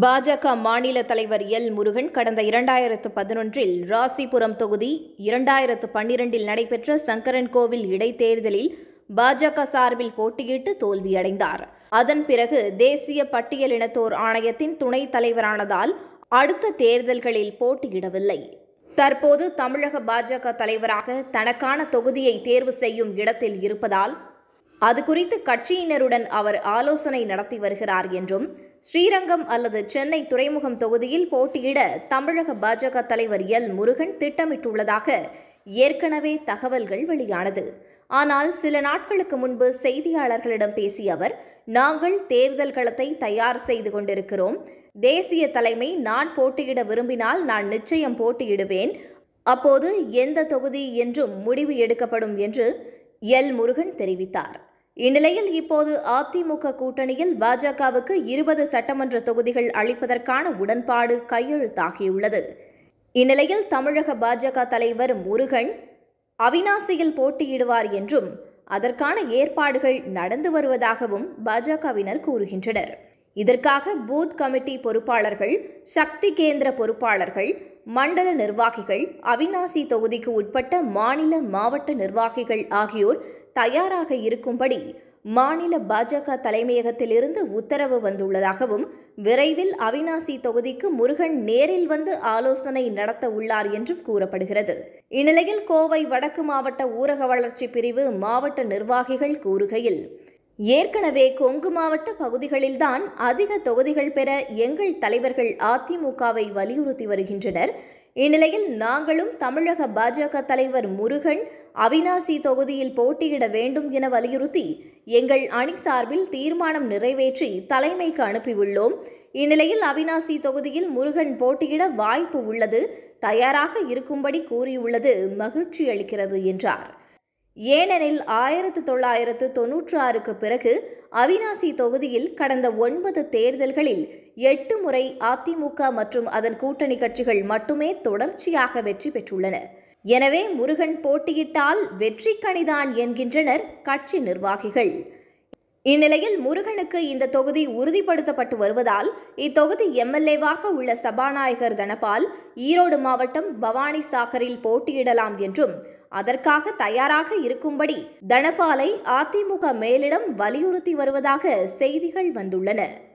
பாஜக மாநில தலைவர் எல் முருகன் கடந்த இரண்டாயிரத்து பதினொன்றில் ராசிபுரம் தொகுதி இரண்டாயிரத்து பன்னிரண்டில் நடைபெற்ற சங்கரன்கோவில் இடைத்தேர்தலில் பாஜக சார்பில் போட்டியிட்டு தோல்வியடைந்தார் அதன் பிறகு தேசிய பட்டியலினத்தோர் ஆணையத்தின் துணைத் தலைவரானதால் அடுத்த தேர்தல்களில் போட்டியிடவில்லை தற்போது தமிழக பாஜக தலைவராக தனக்கான தொகுதியை தேர்வு செய்யும் இடத்தில் இருப்பதால் அது குறித்து கட்சியினருடன் அவர் ஆலோசனை நடத்தி வருகிறார் என்றும் ஸ்ரீரங்கம் அல்லது சென்னை துறைமுகம் தொகுதியில் போட்டியிட தமிழக பாஜக தலைவர் எல் முருகன் திட்டமிட்டுள்ளதாக ஏற்கனவே தகவல்கள் வெளியானது ஆனால் சில நாட்களுக்கு முன்பு செய்தியாளர்களிடம் பேசிய அவர் நாங்கள் தேர்தல் களத்தை தயார் செய்து கொண்டிருக்கிறோம் தேசிய தலைமை நான் போட்டியிட விரும்பினால் நான் நிச்சயம் போட்டியிடுவேன் அப்போது எந்த தொகுதி என்றும் முடிவு எடுக்கப்படும் என்று எல் முருகன் தெரிவித்தார் இந்நிலையில் இப்போது அதிமுக கூட்டணியில் பாஜகவுக்கு இருபது சட்டமன்ற தொகுதிகள் அளிப்பதற்கான உடன்பாடு கையெழுத்தாகியுள்ளது இந்நிலையில் தமிழக பாஜக தலைவர் முருகன் அவினாசியில் போட்டியிடுவார் என்றும் அதற்கான ஏற்பாடுகள் நடந்து வருவதாகவும் பாஜகவினர் கூறுகின்றனர் இதற்காக பூத் கமிட்டி பொறுப்பாளர்கள் சக்தி கேந்திர பொறுப்பாளர்கள் மண்டல நிர்வாகிகள் அவினாசி தொகுதிக்கு உட்பட்ட மாநில மாவட்ட நிர்வாகிகள் ஆகியோர் தயாராக இருக்கும்படி மாநில பாஜக தலைமையகத்திலிருந்து உத்தரவு வந்துள்ளதாகவும் விரைவில் அவினாசி தொகுதிக்கு முருகன் நேரில் வந்து ஆலோசனை நடத்த உள்ளார் என்றும் கூறப்படுகிறது இந்நிலையில் கோவை வடக்கு மாவட்ட ஊரக வளர்ச்சி பிரிவு மாவட்ட நிர்வாகிகள் கூறுகையில் ஏற்கனவே கொங்கு மாவட்ட பகுதிகளில்தான் அதிக தொகுதிகள் பெற எங்கள் தலைவர்கள் அதிமுகவை வலியுறுத்தி வருகின்றனர் இந்நிலையில் நாங்களும் தமிழக பாஜக தலைவர் முருகன் அவினாசி தொகுதியில் போட்டியிட வேண்டும் என வலியுறுத்தி எங்கள் அணி சார்பில் தீர்மானம் நிறைவேற்றி தலைமைக்கு அனுப்பியுள்ளோம் இந்நிலையில் அவினாசி தொகுதியில் முருகன் போட்டியிட வாய்ப்பு உள்ளது தயாராக இருக்கும்படி கூறியுள்ளது மகிழ்ச்சி அளிக்கிறது என்றார் ஏனெனில் ஆயிரத்து தொள்ளாயிரத்து தொன்னூற்று ஆறுக்கு பிறகு அவினாசி தொகுதியில் கடந்த ஒன்பது தேர்தல்களில் எட்டு முறை அதிமுக மற்றும் அதன் கூட்டணி கட்சிகள் மட்டுமே தொடர்ச்சியாக வெற்றி பெற்றுள்ளன எனவே முருகன் போட்டியிட்டால் வெற்றி கணிதான் என்கின்றனர் கட்சி நிர்வாகிகள் இந்நிலையில் முருகனுக்கு இந்த தொகுதி உறுதிப்படுத்தப்பட்டு வருவதால் இத்தொகுதி எம்எல்ஏவாக உள்ள சபாநாயகர் தனபால் ஈரோடு மாவட்டம் பவானி சாகரில் போட்டியிடலாம் என்றும் அதற்காக தயாராக இருக்கும்படி தனபாலை அதிமுக மேலிடம் வலியுறுத்தி வருவதாக செய்திகள் வந்துள்ளன